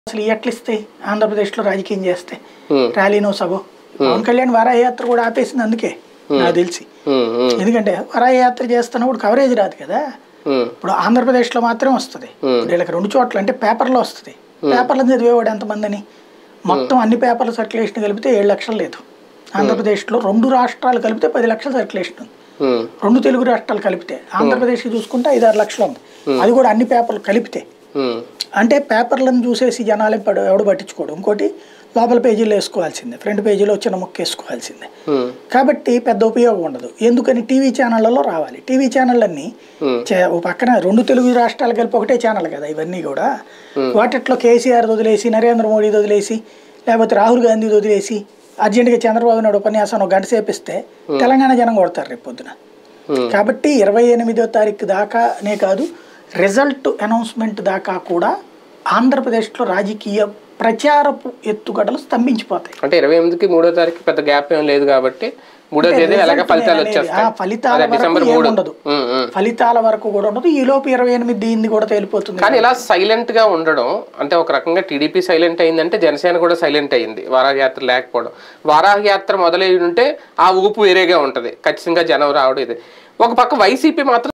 అసలు ఎట్లా ఇస్తాయి ఆంధ్రప్రదేశ్లో రాజకీయం చేస్తే ఉమ్, ర్యాలీనో సగో పవన్ కళ్యాణ్ వరాయాత్ర కూడా ఆపేసింది అందుకే నాకు తెలిసి ఉమ్, ఉమ్, ఎందుకంటే వరాయాత్ర చేస్తున్నప్పుడు కవరేజ్ రాదు కదా ఉమ్, ఇప్పుడు ఆంధ్రప్రదేశ్లో మాత్రం వస్తుంది ఇప్పుడు వీళ్ళకి రెండు చోట్ల అంటే పేపర్లో వస్తుంది పేపర్లో చదివేవాడు ఎంతమందిని మొత్తం అన్ని పేపర్ల సర్క్యులేషన్ కలిపితే ఏడు లక్షలు లేదు ఆంధ్రప్రదేశ్లో రెండు రాష్ట్రాలు కలిపితే పది లక్షల సర్క్యులేషన్ ఉంది ఉమ్, రెండు తెలుగు రాష్ట్రాలు కలిపితే ఆంధ్రప్రదేశ్కి చూసుకుంటే ఐదారు లక్షలు ఉంది అది కూడా అన్ని పేపర్లు కలిపితే ఉమ్, అంటే పేపర్లను చూసేసి జనాలు పడు ఎవడు పట్టించుకోడు ఇంకోటి లోపల పేజీలో వేసుకోవాల్సిందే ఫ్రంట్ పేజీలో చిన్న ముక్క వేసుకోవాల్సిందే ఉమ్, కాబట్టి పెద్ద ఉపయోగం ఉండదు ఎందుకని టీవీ ఛానళ్లలో రావాలి టీవీ ఛానళ్ళన్నీ ఉమ్, చే- ఓ పక్కన రెండు తెలుగు రాష్ట్రాలు కలిపి ఒకటే ఛానల్ కదా ఇవన్నీ కూడా వాటిట్లో కేసీఆర్ వదిలేసి నరేంద్ర మోడీ వదిలేసి లేకపోతే రాహుల్ గాంధీ వదిలేసి అర్జెంటుగా చంద్రబాబు నాయుడు ఉపన్యాసం ఒక గంట సేపిస్తే తెలంగాణ జనం కొడతారు రేపు పొద్దున ఉమ్. కాబట్టి ఇరవై ఎనిమిదో తారీఖు దాకానే కాదు రిజల్ట్ అనౌన్స్మెంట్ దాకా కూడా ఆంధ్రప్రదేశ్లో రాజకీయ ప్రచారపు ఎత్తుగడలు స్తంభించిపోతాయి అంటే ఇరవై ఎనిమిదికి మూడో తారీఖు పెద్ద గ్యాప్ ఏం లేదు కాబట్టి మూడో తేదీ ఎలాగ రిజల్ట్ ఫలితాలు అనేది ఆ వచ్చేస్తాయి ఫలితాల అదే వరకు డిసెంబర్ మూడు ఏముండదు. ఉమ్, ఉమ్. ఫలితాల వరకు కూడా ఉండదు ఈ లోపు ఇరవై ఎనిమిది దీన్ని కూడా తేలిపోతుంది కానీ ఇలా సైలెంట్ గా ఉండడం అంటే ఒక రకంగా టీడీపీ సైలెంట్ అయిందంటే జనసేన కూడా సైలెంట్ అయింది వారాహ యాత్ర లేకపోవడం వారాహ యాత్ర మొదలై ఉంటే ఆ ఊపు వేరేగా ఉంటది ఖచ్చితంగా జనం రావడం ఇది ఒక పక్క వైసీపీ మాత్రం